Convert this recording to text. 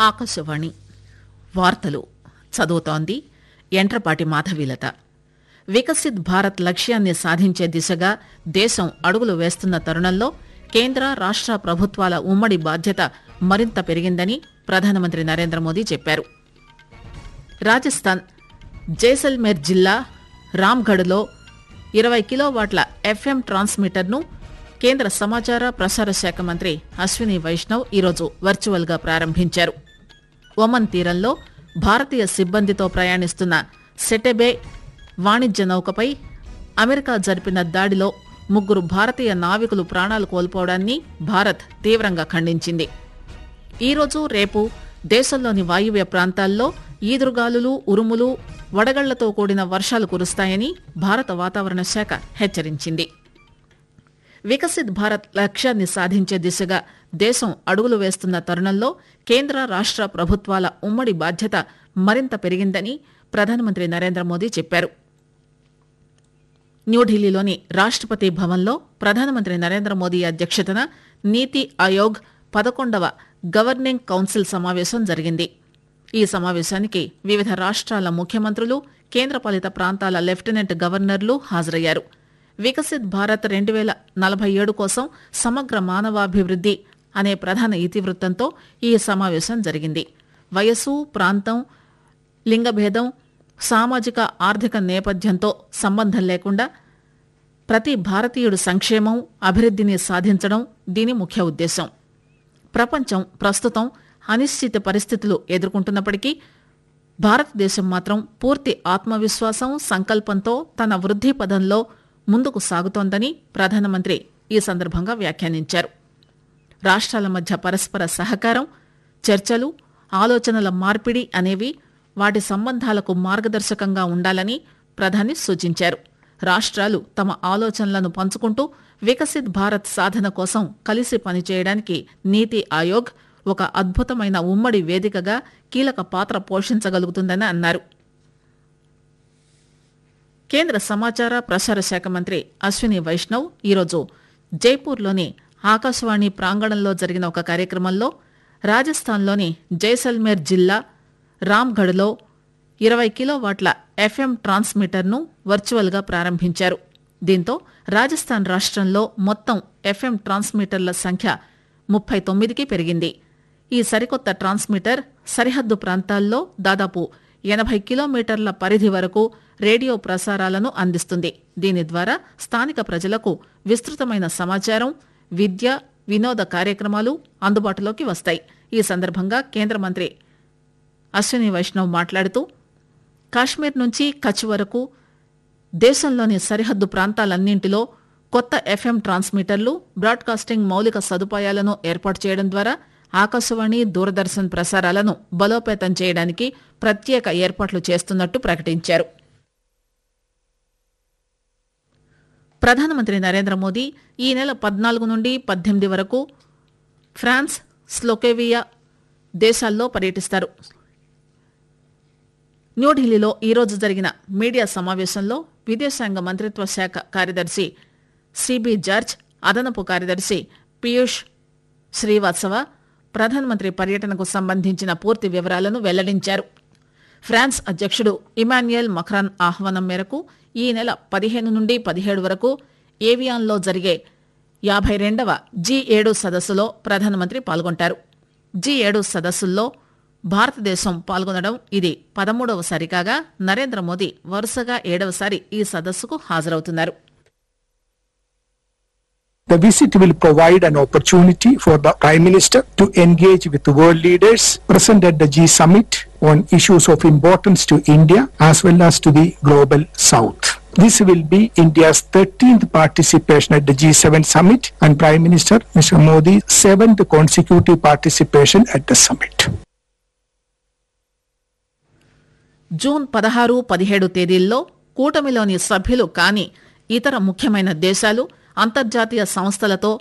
ఆకాశవాణి వార్తలు చదువుతోంది ఎంట్రపాటి మాధవీలత వికసిత్ భారత్ లక్ష్యాన్ని సాధించే దిశగా దేశం అడుగులు వేస్తున్న తరుణంలో కేంద్ర రాష్ట ప్రభుత్వాల ఉమ్మడి బాధ్యత మరింత పెరిగిందని ప్రధానమంత్రి నరేంద్ర మోదీ చెప్పారు రాజస్థాన్ జైసల్మేర్ జిల్లా రామ్గఢ్లో ఇరవై కిలోవాట్ల ఎఫ్ఎం ట్రాన్స్మిటర్ను కేంద్ర సమాచార ప్రసార శాఖ మంత్రి అశ్విని వైష్ణవ్ ఈరోజు వర్చువల్గా ప్రారంభించారు ఒమన్ తీరంలో భారతీయ సిబ్బందితో ప్రయాణిస్తున్న సెటెబే వాణిజ్య నౌకపై అమెరికా జరిపిన దాడిలో ముగ్గురు భారతీయ నావికులు ప్రాణాలు కోల్పోవడాన్ని భారత్ తీవ్రంగా ఖండించింది ఈరోజు రేపు దేశంలోని వాయువ్య ప్రాంతాల్లో ఈదురుగాలులు ఉరుములు వడగళ్లతో కూడిన వర్షాలు కురుస్తాయని భారత వాతావరణ శాఖ హెచ్చరించింది వికసిత్ భారత్ లక్ష్యాన్ని సాధించే దిశగా దేశం అడుగులు వేస్తున్న తరుణంలో కేంద్ర రాష్ట ప్రభుత్వాల ఉమ్మడి బాధ్యత మరింత పెరిగిందని ప్రధానమంత్రి నరేంద్ర మోదీ చెప్పారు న్యూఢిల్లీలోని రాష్టపతి భవన్లో ప్రధానమంత్రి నరేంద్ర మోదీ అధ్యక్షతన నీతి ఆయోగ్ పదకొండవ గవర్నింగ్ కౌన్సిల్ సమావేశం జరిగింది ఈ సమావేశానికి వివిధ రాష్ట్రాల ముఖ్యమంత్రులు కేంద్రపాలిత ప్రాంతాల లెఫ్టినెంట్ గవర్నర్లు హాజరయ్యారు వికసిత్ భారత్ రెండు వేల నలభై ఏడు కోసం సమగ్ర మానవాభివృద్ది అనే ప్రధాన ఇతివృత్తంతో ఈ సమావేశం జరిగింది వయస్సు ప్రాంతం లింగభేదం సామాజిక ఆర్థిక నేపథ్యంతో సంబంధం లేకుండా ప్రతి భారతీయుడు సంక్షేమం అభివృద్ధిని సాధించడం దీని ముఖ్య ఉద్దేశం ప్రపంచం ప్రస్తుతం అనిశ్చిత పరిస్థితులు ఎదుర్కొంటున్నప్పటికీ భారతదేశం మాత్రం పూర్తి ఆత్మవిశ్వాసం సంకల్పంతో తన వృద్ధి పదంలో ముందుకు సాగుతోందని ప్రధానమంత్రి ఈ సందర్భంగా వ్యాఖ్యానించారు రాష్ట్రాల మధ్య పరస్పర సహకారం చర్చలు ఆలోచనల మార్పిడి అనేవి వాటి సంబంధాలకు మార్గదర్శకంగా ఉండాలని ప్రధాని సూచించారు రాష్ట్రాలు తమ ఆలోచనలను పంచుకుంటూ వికసిత్ భారత్ సాధన కోసం కలిసి పనిచేయడానికి నీతి ఆయోగ్ ఒక అద్భుతమైన ఉమ్మడి వేదికగా కీలక పాత్ర పోషించగలుగుతుందని అన్నారు కేంద్ర సమాచార ప్రసార శాఖ మంత్రి అశ్విని వైష్ణవ్ ఈరోజు జైపూర్లోని ఆకాశవాణి ప్రాంగణంలో జరిగిన ఒక కార్యక్రమంలో రాజస్థాన్లోని జైసల్మేర్ జిల్లా రామ్గఢ్లో ఇరవై కిలోవాట్ల ఎఫ్ఎం ట్రాన్స్మిటర్ను వర్చువల్గా ప్రారంభించారు దీంతో రాజస్థాన్ రాష్ట్రంలో మొత్తం ఎఫ్ఎం ట్రాన్స్మిటర్ల సంఖ్య ముప్పై తొమ్మిదికి పెరిగింది ఈ సరికొత్త ట్రాన్స్మిటర్ సరిహద్దు ప్రాంతాల్లో దాదాపు ఎనభై కిలోమీటర్ల పరిధి వరకు రేడియో ప్రసారాలను అందిస్తుంది దీని ద్వారా స్థానిక ప్రజలకు విస్తృతమైన సమాచారం విద్య వినోద కార్యక్రమాలు అందుబాటులోకి వస్తాయి ఈ సందర్భంగా కేంద్ర మంత్రి అశ్విని వైష్ణవ్ మాట్లాడుతూ కాశ్మీర్ నుంచి కచ్ వరకు దేశంలోని సరిహద్దు ప్రాంతాలన్నింటిలో కొత్త ఎఫ్ఎం ట్రాన్స్మిటర్లు బ్రాడ్కాస్టింగ్ మౌలిక సదుపాయాలను ఏర్పాటు చేయడం ద్వారా ఆకాశవాణి దూరదర్శన్ ప్రసారాలను బలోపేతం చేయడానికి ప్రత్యేక ఏర్పాట్లు చేస్తున్నట్టు ప్రకటించారు ప్రధానమంత్రి నరేంద్ర మోదీ ఈ నెల పద్నాలుగు నుండి పద్దెనిమిది వరకు ఫ్రాన్స్ స్లోకేవియా దేశాల్లో పర్యటిస్తారు న్యూఢిల్లీలో ఈరోజు జరిగిన మీడియా సమావేశంలో విదేశాంగ మంత్రిత్వ శాఖ కార్యదర్శి సిబి జార్జ్ అదనపు కార్యదర్శి పీయూష్ శ్రీవాత్సవ ప్రధానమంత్రి పర్యటనకు సంబంధించిన పూర్తి వివరాలను వెల్లడించారు ఫ్రాన్స్ అధ్యక్షుడు ఇమాన్యుయల్ మక్రాన్ ఆహ్వానం మేరకు ఈ నెల పదిహేను నుండి పదిహేడు వరకు ఏవియాన్లో జరిగే యాభై రెండవ జీ ఏడు సదస్సులో ప్రధానమంత్రి పాల్గొంటారు జీ ఏడు సదస్సుల్లో భారతదేశం పాల్గొనడం ఇది పదమూడవసారి కాగా నరేంద్ర మోదీ వరుసగా ఏడవసారి ఈ సదస్సుకు హాజరవుతున్నారు The visit will provide an opportunity for the Prime Minister to engage with world leaders present at the G Summit on issues of importance to India as well as to the global south. This will be India's 13th participation at the G7 summit and Prime Minister Mr. Modi's seventh consecutive participation at the summit. June పదహారు పదిహేడు తేదీల్లో కూటమిలోని సభ్యులు కాని ఇతర ముఖ్యమైన దేశాలు అంతర్జాతీయ సంస్థలతో